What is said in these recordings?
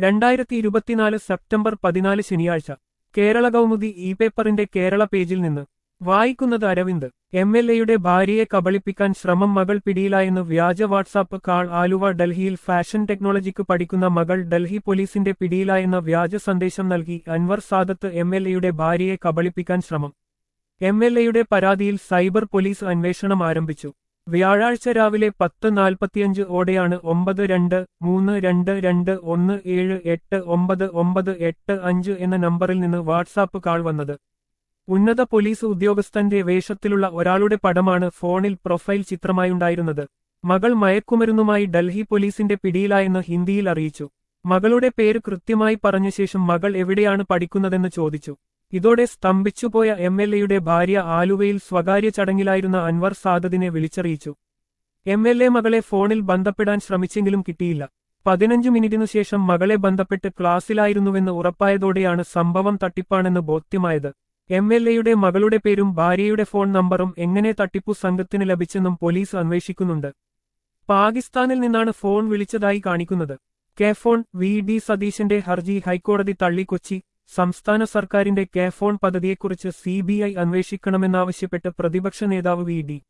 രണ്ടായിരത്തി ഇരുപത്തിനാല് സെപ്റ്റംബർ പതിനാല് ശനിയാഴ്ച കേരള കൗമുദി ഇ പേപ്പറിന്റെ കേരള പേജിൽ നിന്ന് വായിക്കുന്നത് അരവിന്ദ് എം എൽ എയുടെ ഭാര്യയെ കബളിപ്പിക്കാൻ ശ്രമം മകൾ പിടിയിലായെന്ന് വ്യാജ വാട്സാപ്പ് കാൾ ആലുവ ഡൽഹിയിൽ ഫാഷൻ ടെക്നോളജിക്ക് പഠിക്കുന്ന മകൾ ഡൽഹി പോലീസിന്റെ പിടിയിലായെന്ന വ്യാജ സന്ദേശം നൽകി അൻവർ സാദത്ത് എം എൽ എയുടെ ഭാര്യയെ കബളിപ്പിക്കാൻ ശ്രമം എം എൽ എയുടെ പരാതിയിൽ സൈബർ പോലീസ് അന്വേഷണം ആരംഭിച്ചു വ്യാഴാഴ്ച രാവിലെ പത്ത് നാൽപ്പത്തിയഞ്ച് ഓടെയാണ് ഒമ്പത് രണ്ട് മൂന്ന് രണ്ട് രണ്ട് ഒന്ന് ഏഴ് എട്ട് ഒമ്പത് ഒമ്പത് എട്ട് അഞ്ച് എന്ന നമ്പറിൽ നിന്ന് വാട്സാപ്പ് കാൾ വന്നത് ഉന്നത പോലീസ് ഉദ്യോഗസ്ഥന്റെ വേഷത്തിലുള്ള ഒരാളുടെ പടമാണ് ഫോണിൽ പ്രൊഫൈൽ ചിത്രമായുണ്ടായിരുന്നത് മകൾ മയക്കുമരുന്നുമായി ഡൽഹി പോലീസിന്റെ പിടിയിലായെന്ന് ഹിന്ദിയിൽ അറിയിച്ചു മകളുടെ പേര് കൃത്യമായി പറഞ്ഞ ശേഷം മകൾ എവിടെയാണ് പഠിക്കുന്നതെന്ന് ചോദിച്ചു ഇതോടെ സ്തംഭിച്ചുപോയ എം എൽ എയുടെ ഭാര്യ ആലുവയിൽ സ്വകാര്യ ചടങ്ങിലായിരുന്ന അൻവർ സാദദിനെ വിളിച്ചറിയിച്ചു എം എൽ എ മകളെ ഫോണിൽ ബന്ധപ്പെടാൻ ശ്രമിച്ചെങ്കിലും കിട്ടിയില്ല പതിനഞ്ചു മിനിറ്റിനു ശേഷം മകളെ ബന്ധപ്പെട്ട് ക്ലാസ്സിലായിരുന്നുവെന്ന് ഉറപ്പായതോടെയാണ് സംഭവം തട്ടിപ്പാണെന്ന് ബോധ്യമായത് എം എൽ എയുടെ മകളുടെ പേരും ഭാര്യയുടെ ഫോൺ നമ്പറും എങ്ങനെ തട്ടിപ്പു സംഘത്തിന് ലഭിച്ചെന്നും പോലീസ് അന്വേഷിക്കുന്നുണ്ട് പാകിസ്ഥാനിൽ നിന്നാണ് ഫോൺ വിളിച്ചതായി കാണിക്കുന്നത് കെ ഫോൺ വി ഡി സതീശന്റെ ഹർജി ഹൈക്കോടതി തള്ളി കൊച്ചി സംസ്ഥാന സർക്കാരിന്റെ കെ ഫോൺ പദ്ധതിയെക്കുറിച്ച് സി ബി ഐ അന്വേഷിക്കണമെന്നാവശ്യപ്പെട്ട് പ്രതിപക്ഷ നേതാവ് വി ഡി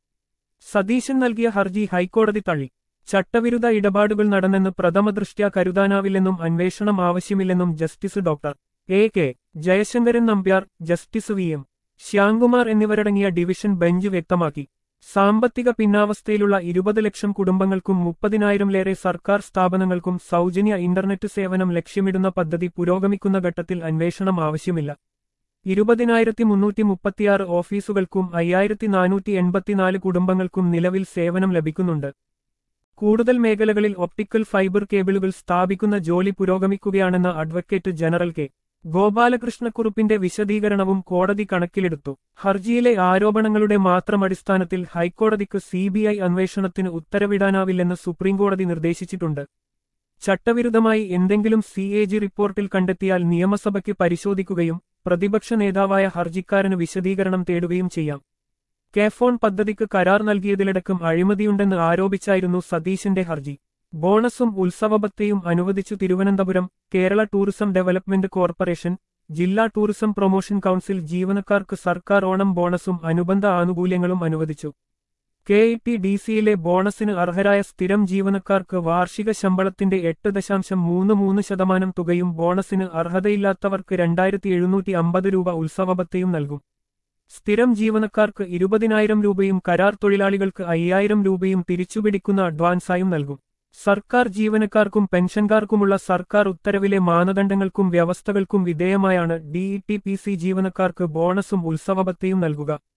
സതീശൻ നൽകിയ ഹർജി ഹൈക്കോടതി തള്ളി ചട്ടവിരുദ്ധ ഇടപാടുകൾ നടന്നെന്ന് പ്രഥമദൃഷ്ട്യാ കരുതാനാവില്ലെന്നും അന്വേഷണം ആവശ്യമില്ലെന്നും justice doctor A K Jayasankaran Nambiar justice V M Shyamkumar എന്നിവരടങ്ങിയ ഡിവിഷൻ ബെഞ്ച് വ്യക്തമാക്കി സാമ്പത്തിക പിന്നാവസ്ഥയിലുള്ള ഇരുപത് ലക്ഷം കുടുംബങ്ങൾക്കും മുപ്പതിനായിരംലേറെ സർക്കാർ സ്ഥാപനങ്ങൾക്കും സൗജന്യ ഇന്റർനെറ്റ് സേവനം ലക്ഷ്യമിടുന്ന പദ്ധതി പുരോഗമിക്കുന്ന ഘട്ടത്തിൽ അന്വേഷണം ആവശ്യമില്ല ഇരുപതിനായിരത്തി മുന്നൂറ്റി മുപ്പത്തിയാറ് ഓഫീസുകൾക്കും അയ്യായിരത്തി നാനൂറ്റി എൺപത്തിനാല് കുടുംബങ്ങൾക്കും നിലവിൽ സേവനം ലഭിക്കുന്നുണ്ട് കൂടുതൽ മേഖലകളിൽ ഒപ്റ്റിക്കൽ ഫൈബർ കേബിളുകൾ സ്ഥാപിക്കുന്ന ജോലി പുരോഗമിക്കുകയാണെന്ന അഡ്വക്കേറ്റ് ജനറൽ കെ ഗോപാലകൃഷ്ണക്കുറുപ്പിന്റെ വിശദീകരണവും കോടതി കണക്കിലെടുത്തു ഹർജിയിലെ ആരോപണങ്ങളുടെ മാത്രം അടിസ്ഥാനത്തിൽ ഹൈക്കോടതിക്ക് സിബിഐ അന്വേഷണത്തിന് ഉത്തരവിടാനാവില്ലെന്ന് സുപ്രീംകോടതി നിർദ്ദേശിച്ചിട്ടുണ്ട് ചട്ടവിരുദ്ധമായി എന്തെങ്കിലും സി എ ജി റിപ്പോർട്ടിൽ കണ്ടെത്തിയാൽ നിയമസഭയ്ക്ക് പരിശോധിക്കുകയും പ്രതിപക്ഷ നേതാവായ ഹർജിക്കാരന് വിശദീകരണം തേടുകയും ചെയ്യാം കെഫോൺ പദ്ധതിക്ക് കരാർ നൽകിയതിലടക്കം അഴിമതിയുണ്ടെന്ന് ആരോപിച്ചായിരുന്നു സതീശന്റെ ഹർജി ബോണസും ഉത്സവബത്തയും അനുവദിച്ചു Thiruvananthapuram Kerala tourism development corporation ജില്ലാ ടൂറിസം പ്രൊമോഷൻ കൗൺസിൽ ജീവനക്കാർക്ക് സർക്കാർ ഓണം ബോണസും അനുബന്ധ ആനുകൂല്യങ്ങളും അനുവദിച്ചു കെ ഇ ടി ഡി സിയിലെ ബോണസിന് അർഹരായ സ്ഥിരം ജീവനക്കാർക്ക് വാർഷിക ശമ്പളത്തിന്റെ എട്ട് ദശാംശം മൂന്ന് മൂന്ന് ശതമാനം തുകയും ബോണസിന് അർഹതയില്ലാത്തവർക്ക് രണ്ടായിരത്തി എഴുന്നൂറ്റി അമ്പത് രൂപ ഉത്സവബത്തയും നൽകും സ്ഥിരം ജീവനക്കാർക്ക് ഇരുപതിനായിരം രൂപയും കരാർ തൊഴിലാളികൾക്ക് അയ്യായിരം രൂപയും തിരിച്ചുപിടിക്കുന്ന അഡ്വാൻസായും നൽകും സർക്കാർ ജീവനക്കാർക്കും പെൻഷൻകാർക്കുമുള്ള സർക്കാർ ഉത്തരവിലെ മാനദണ്ഡങ്ങൾക്കും വ്യവസ്ഥകൾക്കും വിധേയമായാണ് ഡിഇ ടി പി സി ജീവനക്കാർക്ക് ബോണസും ഉത്സവബത്തയും നൽകുക